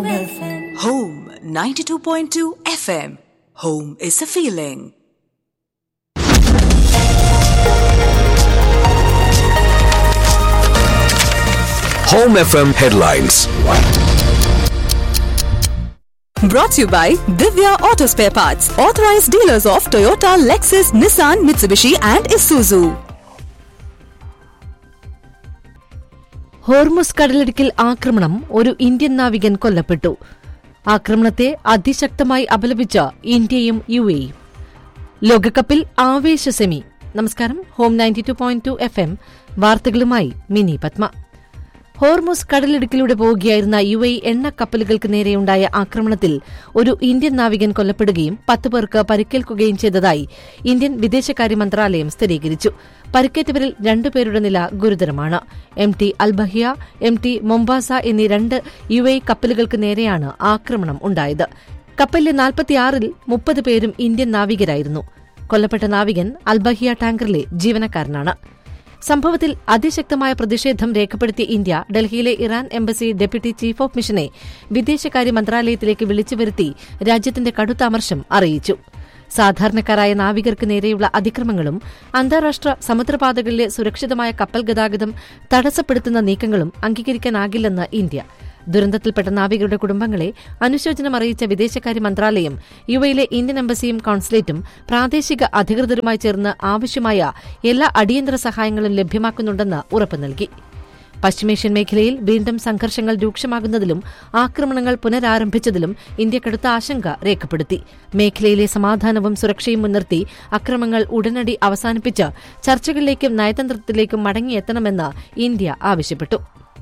Home 92.2 FM. Home is a feeling. Home FM headlines. Brought to you by Divya Auto Spare Parts, authorized dealers of Toyota, Lexus, Nissan, Mitsubishi, and Isuzu. Hormuz കടലിടുക്കിൽ ആക്രമണം ഒരു Indian നാവികൻ കൊല്ലപ്പെട്ടു ആക്രമണത്തെ അതിശക്തമായി അപലപിച്ച ഇന്ത്യയും U എയും ലോകകപ്പിൽ ആവേശ സെമി നമസ്കാരം home ninety two point two F M വാർത്തകളുമായി മിനി പത്മ ഹോർമുസ് കടലിടുക്കിലൂടെ പോവുകയായിരുന്ന യു എ എണ്ണ കപ്പലുകൾക്ക് നേരെയുണ്ടായ ആക്രമണത്തിൽ ഒരു ഇന്ത്യൻ നാവികൻ കൊല്ലപ്പെടുകയും പത്ത് പേർക്ക് പരിക്കേൽക്കുകയും ചെയ്തതായി ഇന്ത്യൻ വിദേശകാര്യ മന്ത്രാലയം സ്ഥിരീകരിച്ചു പരിക്കേറ്റവരിൽ രണ്ടുപേരുടെ നില ഗുരുതരമാണ് M T Albahia M T Mombasa എന്നീ രണ്ട് യു എ കപ്പലുകൾക്ക് നേരെയാണ് ആക്രമണം ഉണ്ടായത് കപ്പലിലെ നാൽപ്പത്തിയാറിൽ മുപ്പത് പേരും ഇന്ത്യൻ നാവികരായിരുന്നു കൊല്ലപ്പെട്ട നാവികൻ അൽബഹിയ ടാങ്കറിലെ ജീവനക്കാരനാണ് സംഭവത്തിൽ അതിശക്തമായ പ്രതിഷേധം രേഖപ്പെടുത്തിയ ഇന്ത്യ ഡൽഹിയിലെ Iran embassy deputy chief of മിഷനെ വിദേശകാര്യ മന്ത്രാലയത്തിലേക്ക് വിളിച്ചു വരുത്തി രാജ്യത്തിന്റെ കടുത്ത അമർശം അറിയിച്ചു സാധാരണക്കാരായ നാവികർക്ക് നേരെയുള്ള അതിക്രമങ്ങളും അന്താരാഷ്ട്ര സമുദ്രപാതകളിലെ സുരക്ഷിതമായ കപ്പൽ ഗതാഗതം തടസ്സപ്പെടുത്തുന്ന നീക്കങ്ങളും അംഗീകരിക്കാനാകില്ലെന്ന് ഇന്ത്യ ദുരന്തത്തിൽപ്പെട്ട നാവികരുടെ കുടുംബങ്ങളെ അനുശോചനം അറിയിച്ച വിദേശകാര്യ മന്ത്രാലയം യുഎയിലെ ഇന്ത്യൻ എംബസിയും കോൺസുലേറ്റും പ്രാദേശിക അധികൃതരുമായി ചേർന്ന് ആവശ്യമായ എല്ലാ അടിയന്തര സഹായങ്ങളും ലഭ്യമാക്കുന്നുണ്ടെന്ന് ഉറപ്പു നൽകി പശ്ചിമേഷ്യൻ മേഖലയിൽ വീണ്ടും സംഘർഷങ്ങൾ രൂക്ഷമാകുന്നതിലും ആക്രമണങ്ങൾ പുനരാരംഭിച്ചതിലും ഇന്ത്യ കടുത്ത ആശങ്ക രേഖപ്പെടുത്തി മേഖലയിലെ സമാധാനവും സുരക്ഷയും മുൻനിർത്തി അക്രമങ്ങൾ ഉടനടി അവസാനിപ്പിച്ച് ചർച്ചകളിലേക്കും നയതന്ത്രത്തിലേക്കും മടങ്ങിയെത്തണമെന്ന് ഇന്ത്യ ആവശ്യപ്പെട്ടു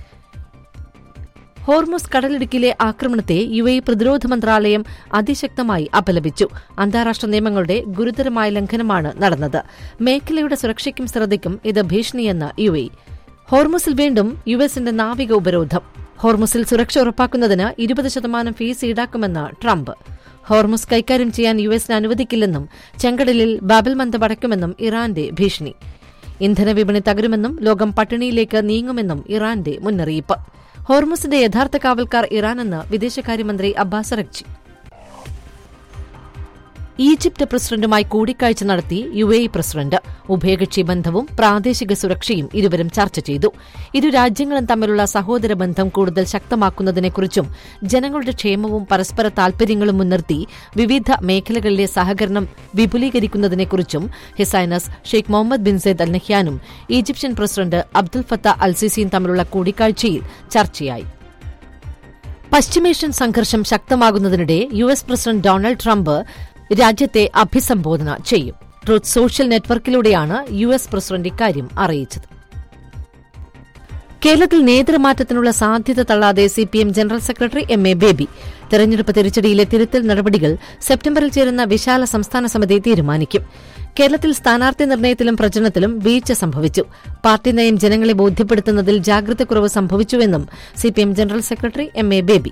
ഹോർമുസ് കടലിടുക്കിലെ ആക്രമണത്തെ യു എ പ്രതിരോധ മന്ത്രാലയം അതിശക്തമായി അപലപിച്ചു അന്താരാഷ്ട്ര നിയമങ്ങളുടെ ഗുരുതരമായ ലംഘനമാണ് നടന്നത് മേഖലയുടെ സുരക്ഷയ്ക്കും ശ്രദ്ധയ്ക്കും ഇത് ഭീഷണിയെന്ന് യു എ ഹോർമുസിൽ വീണ്ടും യു എസിന്റെ നാവിക ഉപരോധം ഹോർമുസിൽ സുരക്ഷ ഉറപ്പാക്കുന്നതിന് ഇരുപത് ശതമാനം ഫീസ് ഈടാക്കുമെന്ന് ട്രംപ് ഹോർമുസ് കൈകാര്യം ചെയ്യാൻ യു എസിന് അനുവദിക്കില്ലെന്നും ചെങ്കടലിൽ ബാബൽ മന്ദം അടയ്ക്കുമെന്നും ഇറാന്റെ ഭീഷണി ഇന്ധന വിപണി തകരുമെന്നും ലോകം പട്ടിണിയിലേക്ക് നീങ്ങുമെന്നും ഇറാന്റെ മുന്നറിയിപ്പ് ഹോർമുസിന്റെ യഥാർത്ഥ കാവൽക്കാർ ഇറാനെന്ന് വിദേശകാര്യമന്ത്രി അബ്ബാസ് അറക്ചി ഈജിപ്ത് പ്രസിഡന്റുമായി കൂടിക്കാഴ്ച നടത്തി യു എ പ്രസിഡന്റ് ഉഭയകക്ഷി ബന്ധവും പ്രാദേശിക സുരക്ഷയും ഇരുവരും ചർച്ച ചെയ്തു ഇരു രാജ്യങ്ങളും തമ്മിലുള്ള സഹോദര ബന്ധം കൂടുതൽ ശക്തമാക്കുന്നതിനെക്കുറിച്ചും ജനങ്ങളുടെ ക്ഷേമവും പരസ്പര താൽപര്യങ്ങളും മുൻനിർത്തി വിവിധ മേഖലകളിലെ സഹകരണം വിപുലീകരിക്കുന്നതിനെക്കുറിച്ചും his highness Sheikh Mohamed bin Zayed Al നഹ്യാനും Egyptian president Abdel Fattah Al സിസിയും തമ്മിലുള്ള കൂടിക്കാഴ്ചയിൽ ചർച്ചയായി പശ്ചിമേഷ്യൻ സംഘർഷം ശക്തമാകുന്നതിനിടെ U S president Donald Trump രാജ്യത്തെ അഭിസംബോധന ചെയ്യും ട്രൂത്ത് സോഷ്യൽ നെറ്റ്വർക്കിലൂടെയാണ് യു എസ് പ്രസിഡന്റ് ഇക്കാര്യം അറിയിച്ചത് കേരളത്തിൽ നേതൃമാറ്റത്തിനുള്ള സാധ്യത തള്ളാതെ CPM general secretary M A Baby തെരഞ്ഞെടുപ്പ് തിരിച്ചടിയിലെ തിരുത്തൽ നടപടികൾ സെപ്റ്റംബറിൽ ചേരുന്ന വിശാല സംസ്ഥാന സമിതി തീരുമാനിക്കും കേരളത്തിൽ സ്ഥാനാർത്ഥി നിർണയത്തിലും പ്രചരണത്തിലും വീഴ്ച സംഭവിച്ചു പാർട്ടി നയം ജനങ്ങളെ ബോധ്യപ്പെടുത്തുന്നതിൽ ജാഗ്രതക്കുറവ് സംഭവിച്ചുവെന്നും CPM general secretary M A Baby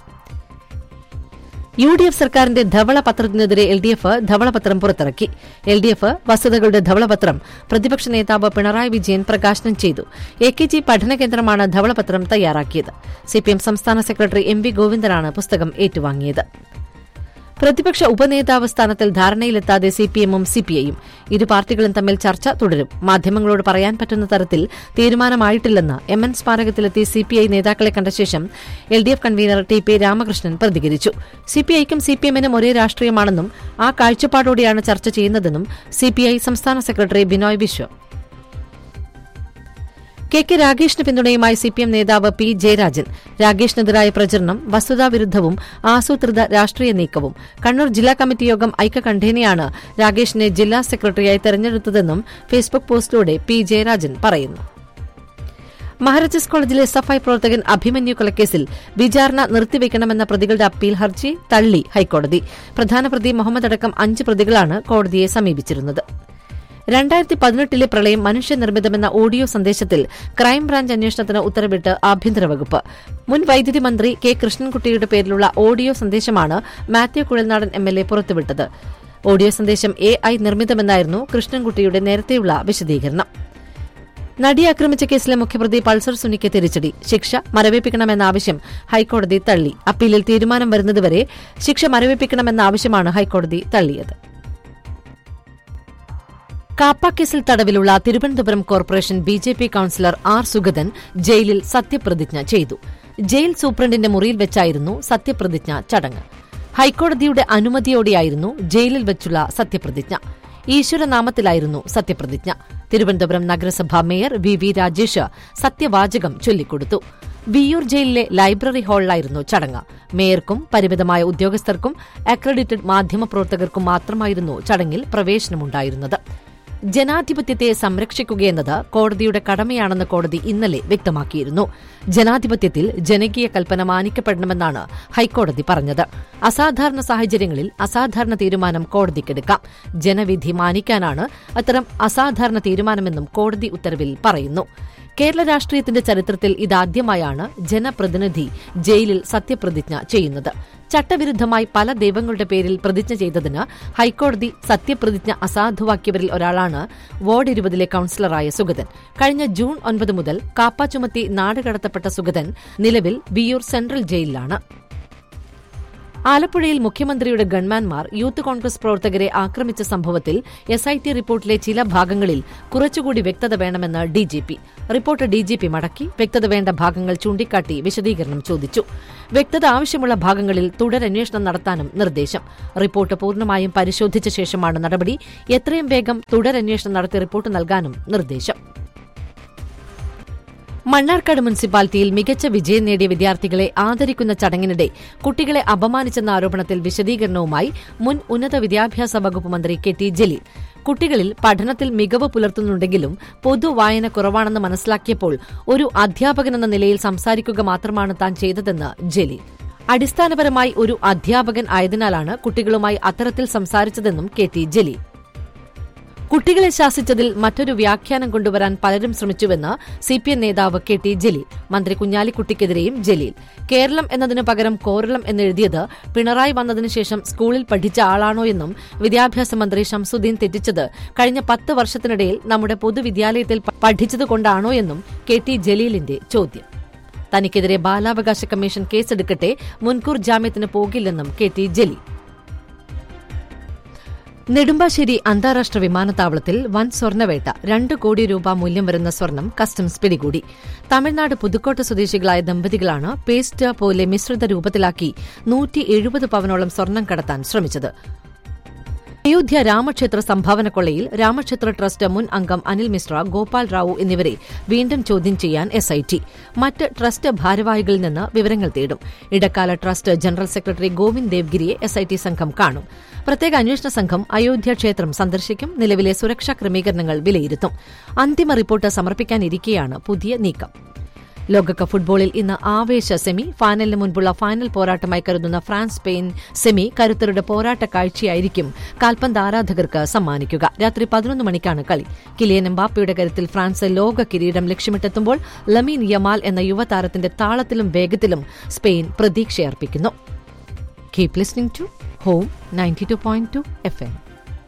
U D F സർക്കാരിന്റെ ധവളപത്രത്തിനെതിരെ എൽ ഡി എഫ് ധവളപത്രം പുറത്തിറക്കി എൽ ഡി എഫ് വസ്തുതകളുടെ ധവളപത്രം പ്രതിപക്ഷ നേതാവ് പിണറായി വിജയൻ പ്രകാശനം ചെയ്തു എ കെ ജി പഠന കേന്ദ്രമാണ് ധവളപത്രം തയ്യാറാക്കിയത് സിപിഎം സംസ്ഥാന സെക്രട്ടറി എം വി ഗോവിന്ദനാണ് പുസ്തകം ഏറ്റുവാങ്ങിയത് പ്രതിപക്ഷ ഉപനേതാവ് സ്ഥാനത്തിൽ ധാരണയിലെത്താതെ സിപിഎമ്മും സിപിഐയും ഇരു പാർട്ടികളും തമ്മിൽ ചർച്ച തുടരും മാധ്യമങ്ങളോട് പറയാൻ പറ്റുന്ന തരത്തിൽ തീരുമാനമായിട്ടില്ലെന്ന് എം എൻ സ്മാരകത്തിലെത്തി സിപിഐ നേതാക്കളെ കണ്ട ശേഷം L D F convener T P Ramakrishnan പ്രതികരിച്ചു സിപിഐക്കും സിപിഎമ്മിനും ഒരേ രാഷ്ട്രീയമാണെന്നും ആ കാഴ്ചപ്പാടോടെയാണ് ചർച്ച ചെയ്യുന്നതെന്നും സിപിഐ സംസ്ഥാന secretary Binoy Viswam K K രാഗേഷിന് പിന്തുണയുമായി സിപിഎം നേതാവ് പി ജയരാജൻ രാഗേഷിനെതിരായ പ്രചരണം വസ്തുതാവിരുദ്ധവും ആസൂത്രിത രാഷ്ട്രീയ നീക്കവും കണ്ണൂർ ജില്ലാ കമ്മിറ്റി യോഗം ഐക്യകണ്ഠേനയാണ് രാഗേഷിനെ ജില്ലാ സെക്രട്ടറിയായി തെരഞ്ഞെടുത്തതെന്നും ഫേസ്ബുക്ക് പോസ്റ്റിലൂടെ പി ജയരാജൻ പറയുന്നു മഹാരാജാസ് കോളേജിലെ സഫായി പ്രവർത്തകൻ അഭിമന്യു കൊലക്കേസിൽ വിചാരണ നിർത്തിവെക്കണമെന്ന പ്രതികളുടെ അപ്പീൽ ഹർജി തള്ളി ഹൈക്കോടതി പ്രധാന പ്രതി മുഹമ്മദ് അടക്കം അഞ്ച് പ്രതികളാണ് കോടതിയെ സമീപിച്ചിരുന്നത് രണ്ടായിരത്തി പതിനെട്ടിലെ പ്രളയം മനുഷ്യനിർമ്മിതമെന്ന ഓഡിയോ സന്ദേശത്തിൽ ക്രൈംബ്രാഞ്ച് അന്വേഷണത്തിന് ഉത്തരവിട്ട് ആഭ്യന്തര വകുപ്പ് മുൻ വൈദ്യുതി മന്ത്രി കെ കൃഷ്ണൻകുട്ടിയുടെ പേരിലുള്ള ഓഡിയോ സന്ദേശമാണ് Mathew Kuzhalnadan M L A പുറത്തുവിട്ടത് ഓഡിയോ സന്ദേശം എ ഐ നിർമ്മിതമെന്നായിരുന്നു കൃഷ്ണൻകുട്ടിയുടെ നേരത്തെയുള്ള വിശദീകരണം നടി ആക്രമിച്ച കേസിലെ മുഖ്യപ്രതി പൾസർ സുനിക്ക് തിരിച്ചടി ശിക്ഷ മരവിപ്പിക്കണമെന്ന ആവശ്യം ഹൈക്കോടതി തള്ളി അപ്പീലിൽ തീരുമാനം വരുന്നതുവരെ ശിക്ഷ മരവിപ്പിക്കണമെന്ന ആവശ്യമാണ് ഹൈക്കോടതി തള്ളിയത് കാപ്പ കേസിൽ തടവിലുള്ള Thiruvananthapuram corporation B J P councillor R Sugathan ജയിലിൽ സത്യപ്രതിജ്ഞ ചെയ്തു ജയിൽ സൂപ്രണ്ടിന്റെ മുറിയിൽ വെച്ചായിരുന്നു സത്യപ്രതിജ്ഞ ചടങ്ങ് ഹൈക്കോടതിയുടെ അനുമതിയോടെയായിരുന്നു ജയിലിൽ വെച്ചുള്ള സത്യപ്രതിജ്ഞ ഈശ്വരനാമത്തിലായിരുന്നു സത്യപ്രതിജ്ഞ തിരുവനന്തപുരം നഗരസഭാ മേയർ വി വി രാജേഷ് സത്യവാചകം ചൊല്ലിക്കൊടുത്തു വിയൂർ ജയിലിലെ ലൈബ്രറി ഹാളിലായിരുന്നു ചടങ്ങ് മേയർക്കും പരിമിതമായ ഉദ്യോഗസ്ഥർക്കും അക്രഡിറ്റഡ് മാധ്യമപ്രവർത്തകർക്കും മാത്രമായിരുന്നു ചടങ്ങിൽ പ്രവേശനമുണ്ടായിരുന്നത് ജനാധിപത്യത്തെ സംരക്ഷിക്കുകയെന്നത് കോടതിയുടെ കടമയാണെന്ന് കോടതി ഇന്നലെ വ്യക്തമാക്കിയിരുന്നു ജനാധിപത്യത്തിൽ ജനകീയ കൽപ്പന മാനിക്കപ്പെടണമെന്നാണ് ഹൈക്കോടതി പറഞ്ഞത് അസാധാരണ സാഹചര്യങ്ങളിൽ അസാധാരണ തീരുമാനം കോടതിക്കെടുക്കാം ജനവിധി മാനിക്കാനാണ് അത്തരം അസാധാരണ തീരുമാനമെന്നും കോടതി ഉത്തരവിൽ പറയുന്നു കേരള രാഷ്ട്രീയത്തിന്റെ ചരിത്രത്തിൽ ഇതാദ്യമായാണ് ജനപ്രതിനിധി ജയിലിൽ സത്യപ്രതിജ്ഞ ചെയ്യുന്നത് ചട്ടവിരുദ്ധമായി പല ദൈവങ്ങളുടെ പേരിൽ പ്രതിജ്ഞ ചെയ്തതിന് ഹൈക്കോടതി സത്യപ്രതിജ്ഞ അസാധുവാക്കിയവരിൽ ഒരാളാണ് വാർഡ് ഇരുപതിലെ കൌൺസിലറായ സുഗതൻ കഴിഞ്ഞ ജൂൺ ഒൻപത് മുതൽ കാപ്പ ചുമത്തി നാടുകടത്തപ്പെട്ട സുഗതൻ നിലവിൽ വിയൂർ സെൻട്രൽ ജയിലിലാണ് ആലപ്പുഴയിൽ മുഖ്യമന്ത്രിയുടെ ഗൺമാൻമാർ യൂത്ത് കോൺഗ്രസ് പ്രവർത്തകരെ ആക്രമിച്ച സംഭവത്തിൽ എസ് ഐ ടി റിപ്പോർട്ടിലെ ചില ഭാഗങ്ങളിൽ കുറച്ചുകൂടി വ്യക്തത വേണമെന്ന് ഡിജിപി റിപ്പോർട്ട് ഡിജിപി മടക്കി വ്യക്തത വേണ്ട ഭാഗങ്ങൾ ചൂണ്ടിക്കാട്ടി വിശദീകരണം ചോദിച്ചു വ്യക്തത ആവശ്യമുള്ള ഭാഗങ്ങളിൽ തുടരന്വേഷണം നടത്താനും നിർദ്ദേശം റിപ്പോർട്ട് പൂർണ്ണമായും പരിശോധിച്ച ശേഷമാണ് നടപടി എത്രയും വേഗം തുടരന്വേഷണം നടത്തി റിപ്പോർട്ട് നൽകാനും നിർദ്ദേശം മണ്ണാർക്കാട് മുനിസിപ്പാലിറ്റിയിൽ മികച്ച വിജയം നേടിയ വിദ്യാർത്ഥികളെ ആദരിക്കുന്ന ചടങ്ങിനിടെ കുട്ടികളെ അപമാനിച്ചെന്ന ആരോപണത്തിൽ വിശദീകരണവുമായി മുൻ ഉന്നത വിദ്യാഭ്യാസ വകുപ്പ് മന്ത്രി കെ ടി ജലീൽ കുട്ടികളിൽ പഠനത്തിൽ മികവ് പുലർത്തുന്നുണ്ടെങ്കിലും പൊതുവായന കുറവാണെന്ന് മനസ്സിലാക്കിയപ്പോൾ ഒരു അധ്യാപകനെന്ന നിലയിൽ സംസാരിക്കുക മാത്രമാണ് താൻ ചെയ്തതെന്ന് ജലീൽ അടിസ്ഥാനപരമായി ഒരു അധ്യാപകൻ ആയതിനാലാണ് കുട്ടികളുമായി അത്തരത്തിൽ സംസാരിച്ചതെന്നും കെ ടി ജലീൽ കുട്ടികളെ ശാസിച്ചതിൽ മറ്റൊരു വ്യാഖ്യാനം കൊണ്ടുവരാൻ പലരും ശ്രമിച്ചുവെന്ന് സിപിഎം നേതാവ് കെ ടി ജലീൽ മന്ത്രി കുഞ്ഞാലിക്കുട്ടിക്കെതിരെയും ജലീൽ കേരളം എന്നതിനു പകരം കോരളം എന്നെഴുതിയത് പിണറായി വന്നതിനു ശേഷം സ്കൂളിൽ പഠിച്ച ആളാണോ എന്നും വിദ്യാഭ്യാസ മന്ത്രി ഷംസുദ്ദീൻ തെറ്റിച്ചത് കഴിഞ്ഞ പത്ത് വർഷത്തിനിടയിൽ നമ്മുടെ പൊതുവിദ്യാലയത്തിൽ പഠിച്ചതുകൊണ്ടാണോ എന്നും കെ ടി ജലീലിന്റെ ചോദ്യം തനിക്കെതിരെ ബാലാവകാശ കമ്മീഷൻ കേസെടുക്കട്ടെ മുൻകൂർ ജാമ്യത്തിന് പോകില്ലെന്നും കെ ടി ജലീൽ നെടുമ്പാശ്ശേരി അന്താരാഷ്ട്ര വിമാനത്താവളത്തിൽ വൻ സ്വർണ്ണവേട്ട രണ്ട് കോടി രൂപ മൂല്യം വരുന്ന സ്വർണം കസ്റ്റംസ് പിടികൂടി തമിഴ്നാട് പുതുക്കോട്ട സ്വദേശികളായ ദമ്പതികളാണ് പേസ്റ്റ് പോലെ മിശ്രിത രൂപത്തിലാക്കി നൂറ്റി എഴുപത് പവനോളം സ്വർണം കടത്താൻ ശ്രമിച്ചത് അയോധ്യ രാമക്ഷേത്ര സംഭാവന കൊള്ളയിൽ രാമക്ഷേത്ര ട്രസ്റ്റ് മുൻ അംഗം അനിൽ മിശ്ര ഗോപാൽ റാവു എന്നിവരെ വീണ്ടും ചോദ്യം ചെയ്യാൻ എസ്ഐടി മറ്റ് ട്രസ്റ്റ് ഭാരവാഹികളിൽ നിന്ന് വിവരങ്ങൾ തേടും ഇടക്കാല ട്രസ്റ്റ് ജനറൽ സെക്രട്ടറി ഗോവിന്ദ് ദേവ്ഗിരിയെ എസ്ഐടി സംഘം കാണും പ്രത്യേക അന്വേഷണ സംഘം അയോധ്യ ക്ഷേത്രം സന്ദർശിക്കും നിലവിലെ സുരക്ഷാ ക്രമീകരണങ്ങൾ വിലയിരുത്തും അന്തിമ റിപ്പോർട്ട് സമർപ്പിക്കാനിരിക്കെയാണ് പുതിയ നീക്കം ലോകകപ്പ് ഫുട്ബോളിൽ ഇന്ന് ആവേശ സെമി ഫൈനലിന് മുൻപുള്ള ഫൈനൽ പോരാട്ടമായി കരുതുന്ന ഫ്രാൻസ് സ്പെയിൻ സെമി കരുത്തരുടെ പോരാട്ട കാഴ്ചയായിരിക്കും കാൽപന്ത് ആരാധകർക്ക് സമ്മാനിക്കുക രാത്രി പതിനൊന്ന് മണിക്കാണ് കളി കിലിയൻ എംബാപ്പയുടെ കരുത്തിൽ ഫ്രാൻസ് ലോക കിരീടം ലക്ഷ്യമിട്ടെത്തുമ്പോൾ ലമീൻ യമാൽ എന്ന യുവതാരത്തിന്റെ താളത്തിലും വേഗത്തിലും സ്പെയിൻ പ്രതീക്ഷയർപ്പിക്കുന്നു keep listening to home ninety two point two F M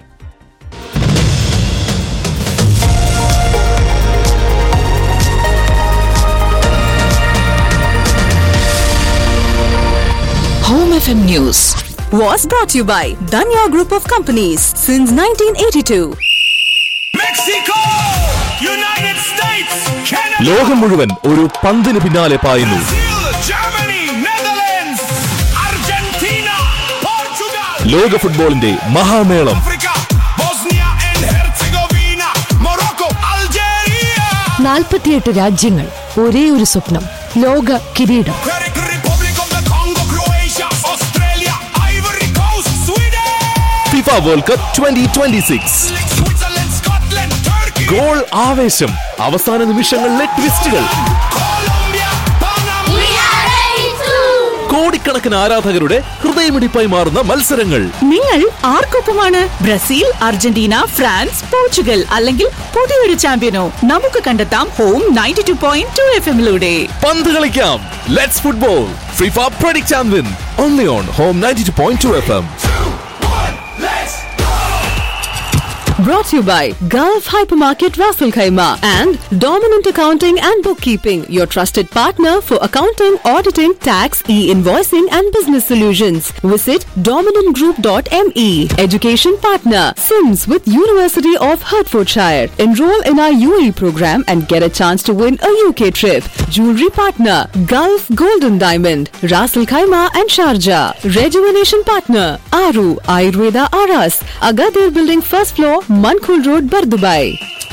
Home FM News was brought to you by Danya Group of Companies since 1982. Mexico! United States, Canada, ലോകം മുഴുവൻ ഒരു പന്തിന് പിന്നാലെ പായുന്നു Brazil, Germany, Netherlands, Argentina, Portugal, ലോക ഫുട്ബോളിന്റെ മഹാമേളം Africa, Bosnia and Herzegovina, Morocco, Algeria, നാൽപ്പത്തിയെട്ട് രാജ്യങ്ങൾ ഒരേ ഒരു സ്വപ്നം ലോക കിരീടം Czech Republic of the Congo, Croatia, Australia, Ivory Coast, Sweden, FIFA world cup twenty twenty six Switzerland, Scotland, Turkey, goal ആവേശം അവസാന നിമിഷങ്ങളിലെ ട്വിസ്റ്റുകൾ Colombia, Panama, We are ready to. കോടിക്കണക്കിന് ആരാധകരുടെ ഹൃദയമിടിപ്പായി മാറുന്ന മത്സരങ്ങൾ നിങ്ങൾ ആർക്കൊപ്പമാണ് ബ്രസീൽ അർജന്റീന ഫ്രാൻസ് പോർച്ചുഗൽ അല്ലെങ്കിൽ പുതിയൊരു ചാമ്പ്യനോ നമുക്ക് കണ്ടെത്താം home ninety two point two F എമ്മിലൂടെ പന്ത് കളിക്കാം let's football FIFA predict and win only on home ninety two point two F M Brought to you by Gulf Hypermarket Rasul Khaima and Dominant Accounting and Bookkeeping, your trusted partner for accounting, auditing, tax, e-invoicing and business solutions. Visit dominantgroup.me. Education partner, Sims with University of Hertfordshire. Enroll in our UAE program and get a chance to win a UK trip. Jewelry partner, Gulf Golden Diamond, Rasul Khaima and Sharjah. Rejuvenation partner, Aru Ayurveda Aras, Agadir Building first floor, Mankul Road, Bardubai.